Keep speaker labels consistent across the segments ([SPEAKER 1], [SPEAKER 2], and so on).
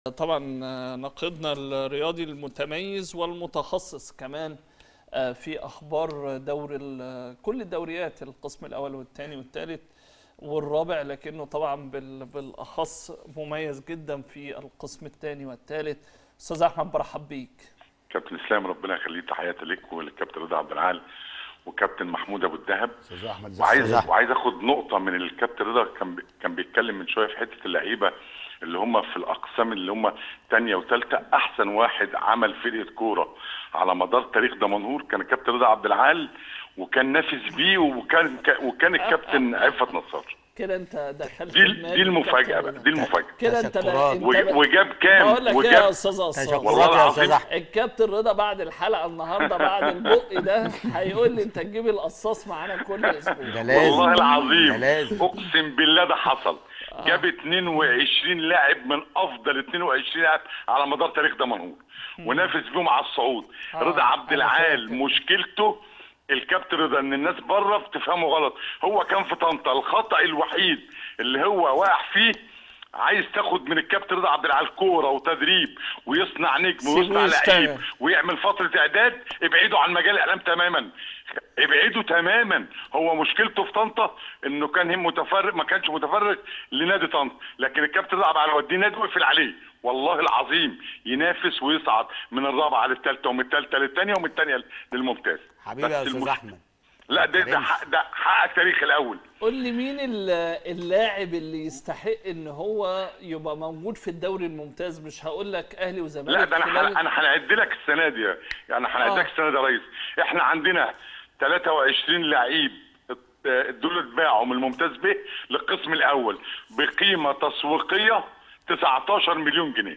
[SPEAKER 1] طبعا ناقدنا الرياضي المتميز والمتخصص كمان في اخبار دور كل الدوريات القسم الاول والثاني والثالث والرابع لكنه طبعا بالاخص مميز جدا في القسم الثاني والثالث استاذ احمد برحب بيك
[SPEAKER 2] كابتن اسلام ربنا يخليه تحياتي لك وللكابتن رضا عبد العال وكابتن محمود ابو الدهب
[SPEAKER 3] استاذ احمد
[SPEAKER 2] وعايز وعايز اخد نقطه من الكابتن رضا كان كان بيتكلم من شويه في حته اللعيبه اللي هم في الاقسام اللي هم ثانيه وثالثه احسن واحد عمل فرقه كوره على مدار تاريخ دمنهور كان الكابتن رضا عبد العال وكان نافس بيه وكان وكان الكابتن عفت نصار
[SPEAKER 1] كده انت دخلت
[SPEAKER 2] دي دي المفاجاه بقى دي المفاجاه
[SPEAKER 1] كده انت
[SPEAKER 3] تشكرات.
[SPEAKER 1] انت
[SPEAKER 2] وج- وجاب كام
[SPEAKER 1] بقول لك ايه يا
[SPEAKER 2] وجاب
[SPEAKER 1] استاذ عصام
[SPEAKER 3] تشكرات
[SPEAKER 2] والله
[SPEAKER 3] يا استاذ
[SPEAKER 2] العظيم.
[SPEAKER 3] احمد
[SPEAKER 1] الكابتن رضا بعد الحلقه النهارده بعد البق ده هيقول لي انت تجيب القصاص معانا كل اسبوع
[SPEAKER 3] ده لازم
[SPEAKER 2] والله
[SPEAKER 3] ده
[SPEAKER 2] العظيم
[SPEAKER 3] لازم
[SPEAKER 2] اقسم بالله ده حصل جاب 22 لاعب من افضل 22 لاعب على مدار تاريخ دمنهور ونافس بيهم على الصعود
[SPEAKER 1] آه،
[SPEAKER 2] رضا عبد
[SPEAKER 1] أنا
[SPEAKER 2] العال
[SPEAKER 1] فاكر.
[SPEAKER 2] مشكلته الكابتن رضا ان الناس بره بتفهمه غلط هو كان في طنطا الخطا الوحيد اللي هو واقع فيه عايز تاخد من الكابتن رضا عبد العال كوره وتدريب ويصنع نجم
[SPEAKER 1] سيبوه
[SPEAKER 2] ويصنع
[SPEAKER 1] يشتغل.
[SPEAKER 2] لعيب ويعمل فتره اعداد ابعدوا عن مجال الاعلام تماما ابعدوا تماما هو مشكلته في طنطا انه كان هم متفرغ ما كانش متفرغ لنادي طنطا لكن الكابتن رضا عبد العال وديه نادي وقفل عليه والله العظيم ينافس ويصعد من الرابعه للثالثه ومن الثالثه للثانيه ومن الثانيه للممتاز
[SPEAKER 3] حبيبي
[SPEAKER 2] بس
[SPEAKER 3] يا استاذ
[SPEAKER 2] المش-
[SPEAKER 3] احمد
[SPEAKER 2] لا ده ده حق- ده حقق تاريخ الاول
[SPEAKER 1] قول لي مين ال- اللاعب اللي يستحق ان هو يبقى موجود في الدوري الممتاز مش هقول لك اهلي وزمالك
[SPEAKER 2] لا ده انا
[SPEAKER 1] خلال-
[SPEAKER 2] حن- انا هنعد لك السنه دي يعني هنعد لك
[SPEAKER 1] آه.
[SPEAKER 2] السنه دي يا ريس احنا عندنا 23 لعيب دول اتباعوا من الممتاز به للقسم الاول بقيمه تسويقيه 19 مليون جنيه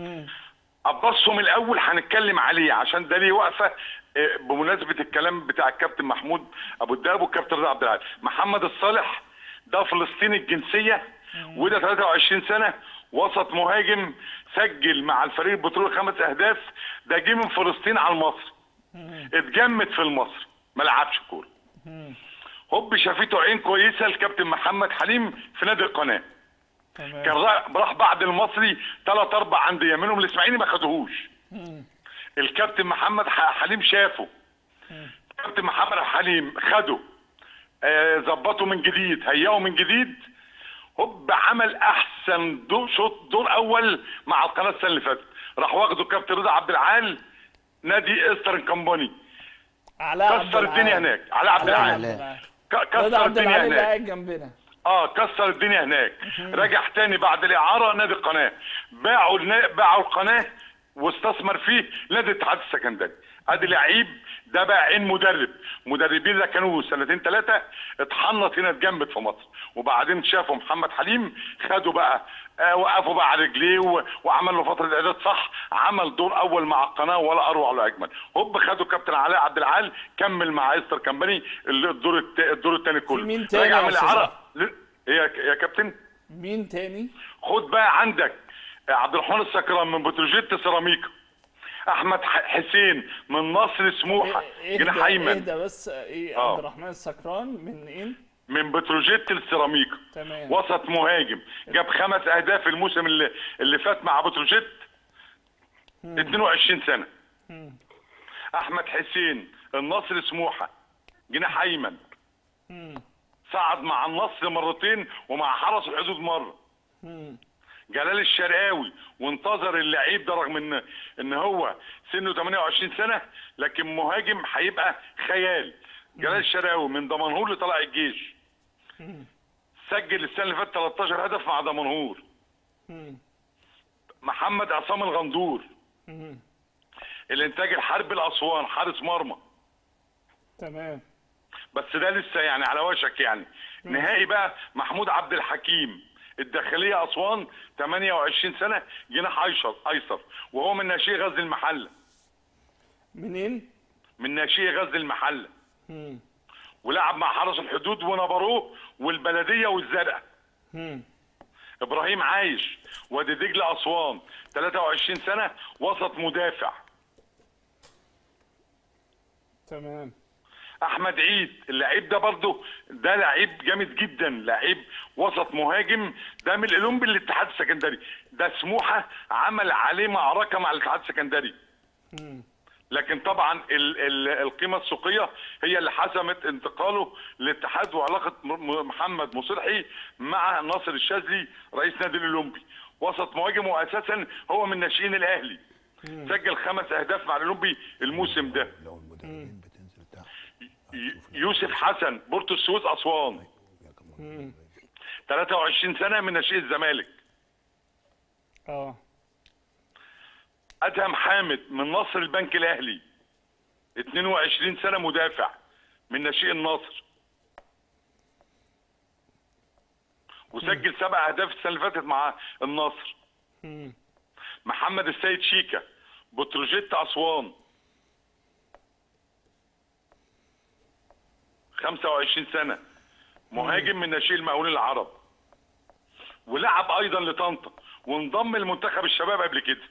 [SPEAKER 2] ابصهم الاول هنتكلم عليه عشان ده ليه وقفه آه، بمناسبه الكلام بتاع الكابتن محمود ابو الدهب والكابتن رضا عبد العال محمد الصالح ده فلسطيني الجنسيه وده 23 سنه وسط مهاجم سجل مع الفريق البترول خمس اهداف ده جه من فلسطين على مصر اتجمد في مصر ما لعبش كوره هوب شافته عين كويسه الكابتن محمد حليم في نادي القناه
[SPEAKER 1] تمام.
[SPEAKER 2] كان را- راح بعد المصري ثلاث اربع انديه منهم الاسماعيلي ما خدوهوش الكابتن محمد ح- حليم شافه الكابتن محمد حليم خده آه، ظبطه من جديد هيئه من جديد هوب عمل احسن دور شوط دور اول مع القناه السنه اللي فاتت راح واخده الكابتن رضا عبد العال نادي استرن كومباني
[SPEAKER 1] علاء عبد
[SPEAKER 2] كسر الدنيا
[SPEAKER 1] العال.
[SPEAKER 2] هناك علاء عبد
[SPEAKER 1] علاء
[SPEAKER 2] العال
[SPEAKER 1] عبد العال.
[SPEAKER 2] ك-
[SPEAKER 1] رضا
[SPEAKER 2] كسر
[SPEAKER 1] عبد
[SPEAKER 2] الدنيا
[SPEAKER 1] العال اللي
[SPEAKER 2] هناك
[SPEAKER 1] قاعد جنبنا
[SPEAKER 2] اه كسر الدنيا هناك رجع تاني بعد الاعاره نادي القناه باعوا النا... باعوا القناه واستثمر فيه نادي الاتحاد السكندري ادي لعيب ده بقى عين مدرب مدربين اللي كانوا سنتين ثلاثه اتحنط هنا اتجمد في مصر وبعدين شافوا محمد حليم خدوا بقى آه وقفوا بقى على رجليه و... وعمل له فتره اعداد صح عمل دور اول مع القناه ولا اروع ولا اجمل هوب خدوا كابتن علاء عبد العال كمل مع استر كمباني اللي الدور الت... الدور الثاني كله
[SPEAKER 1] مين تاني
[SPEAKER 2] رجع
[SPEAKER 1] يا
[SPEAKER 2] من
[SPEAKER 1] أستاذ
[SPEAKER 2] الاعاره ل- ايه يا يا كابتن
[SPEAKER 1] مين تاني
[SPEAKER 2] خد بقى عندك عبد الرحمن السكران من بتروجيت سيراميكا احمد ح- حسين من نصر سموحه
[SPEAKER 1] ايه
[SPEAKER 2] جناح
[SPEAKER 1] اهدى
[SPEAKER 2] ايمن
[SPEAKER 1] اهدى بس ايه
[SPEAKER 2] آه.
[SPEAKER 1] عبد الرحمن السكران من ايه
[SPEAKER 2] من بتروجيت السيراميكا
[SPEAKER 1] تمام.
[SPEAKER 2] وسط مهاجم جاب خمس اهداف الموسم اللي اللي فات مع بتروجيت 22 سنه احمد حسين النصر سموحه جناح ايمن صعد مع النصر مرتين ومع حرس الحدود مره جلال الشرقاوي وانتظر اللعيب ده رغم ان ان هو سنه 28 سنه لكن مهاجم هيبقى خيال جلال الشرقاوي من دمنهور لطلع الجيش سجل السنه اللي فاتت 13 هدف مع دمنهور محمد عصام الغندور الانتاج الحربي الاسوان حارس مرمى
[SPEAKER 1] تمام
[SPEAKER 2] بس ده لسه يعني على وشك يعني نهائي بقى محمود عبد الحكيم الداخليه اسوان 28 سنه جناح ايسر ايسر وهو من ناشئ غزل المحله
[SPEAKER 1] منين
[SPEAKER 2] من ناشئ غزل المحله ولعب مع حرس الحدود ونبروه والبلديه والزرقاء ابراهيم عايش وادي دجله اسوان 23 سنه وسط مدافع
[SPEAKER 1] تمام
[SPEAKER 2] احمد عيد اللعيب ده برضه ده لعيب جامد جدا لعيب وسط مهاجم ده من الاولمبي الاتحاد السكندري ده سموحه عمل عليه معركه مع الاتحاد السكندري لكن طبعا ال ال القيمه السوقيه هي اللي حسمت انتقاله للاتحاد وعلاقه م- م- محمد مصلحي مع ناصر الشاذلي رئيس نادي الاولمبي وسط مهاجم واساسا هو من ناشئين الاهلي سجل خمس اهداف مع الاولمبي الموسم ده
[SPEAKER 3] لو المدربين بتنزل تحت
[SPEAKER 2] ي- يوسف حسن بورتو السويس اسوان 23 سنه من ناشئ الزمالك
[SPEAKER 1] اه
[SPEAKER 2] ادهم حامد من نصر البنك الاهلي 22 سنه مدافع من ناشئ النصر وسجل سبع اهداف السنه اللي فاتت مع النصر محمد السيد شيكا بتروجيت اسوان 25 سنه مهاجم من ناشئ المقاولين العرب ولعب ايضا لطنطا وانضم لمنتخب الشباب قبل كده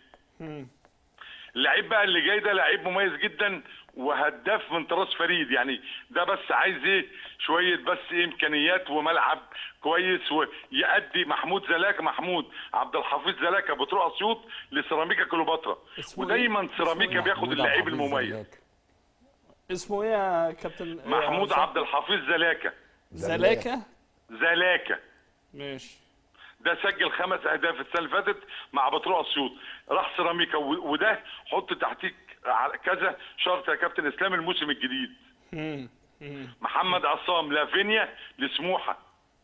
[SPEAKER 2] اللعيب بقى اللي جاي ده لعيب مميز جدا وهداف من طراز فريد يعني ده بس عايز ايه شويه بس ايه امكانيات وملعب كويس ويأدي محمود زلاكا محمود عبد الحفيظ زلاكا بتروح اسيوط لسيراميكا كليوباترا
[SPEAKER 1] اسمه
[SPEAKER 2] ودايما
[SPEAKER 1] إيه؟
[SPEAKER 2] سيراميكا بياخد
[SPEAKER 4] محمود
[SPEAKER 2] اللعيب
[SPEAKER 4] عبد الحفيظ
[SPEAKER 2] المميز
[SPEAKER 4] زلاك.
[SPEAKER 1] اسمه ايه يا كابتن
[SPEAKER 2] محمود
[SPEAKER 1] يا
[SPEAKER 2] عبد الحفيظ زلاكا
[SPEAKER 1] زلاكا
[SPEAKER 2] زلاكا
[SPEAKER 1] ماشي
[SPEAKER 2] ده سجل خمس اهداف السنه اللي فاتت مع بتروع اسيوط راح سيراميكا و- وده حط تحتيك على كذا شرط يا كابتن اسلام الموسم الجديد محمد عصام لافينيا لسموحه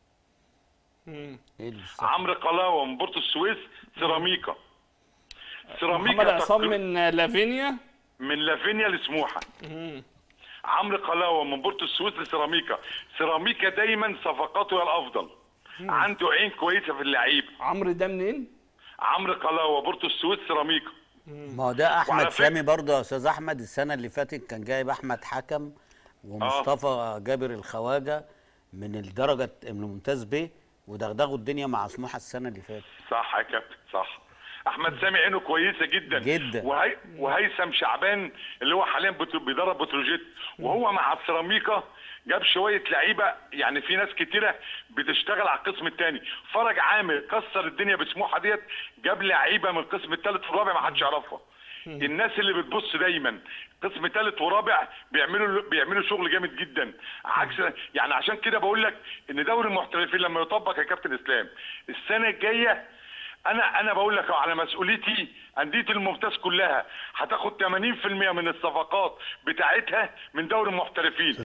[SPEAKER 4] ايه اللي صح؟
[SPEAKER 2] عمرو قلاوه من بورتو السويس سيراميكا سيراميكا
[SPEAKER 1] محمد عصام
[SPEAKER 2] تقر-
[SPEAKER 1] من لافينيا
[SPEAKER 2] من لافينيا لسموحه عمرو قلاوه من بورتو السويس لسيراميكا سيراميكا دايما صفقاته هي الافضل عنده عين كويسه في اللعيب
[SPEAKER 1] عمرو ده منين؟
[SPEAKER 2] عمرو قلاوه بورتو السويس سيراميكا
[SPEAKER 4] ما هو ده احمد
[SPEAKER 2] وعلى فكرة-
[SPEAKER 4] سامي برضه يا استاذ احمد السنه اللي فاتت كان جايب احمد حكم ومصطفى جابر الخواجه من الدرجه من الممتاز ب ودغدغوا الدنيا مع سموحه السنه اللي فاتت
[SPEAKER 2] صح يا كابتن صح احمد سامي عينه كويسه جدا
[SPEAKER 4] جدا.
[SPEAKER 2] وهي... وهيثم شعبان اللي هو حاليا بت... بيدرب بتروجيت وهو مع السيراميكا جاب شويه لعيبه يعني في ناس كتيره بتشتغل على القسم الثاني فرج عامر كسر الدنيا بسموحه ديت جاب لعيبه من القسم الثالث والرابع ما حدش يعرفها الناس اللي بتبص دايما قسم ثالث ورابع بيعملوا بيعملوا شغل جامد جدا عكس يعني عشان كده بقول لك ان دوري المحترفين لما يطبق يا كابتن اسلام السنه الجايه انا انا بقول لك على مسؤوليتي انديه الممتاز كلها هتاخد 80% من الصفقات بتاعتها من دوري المحترفين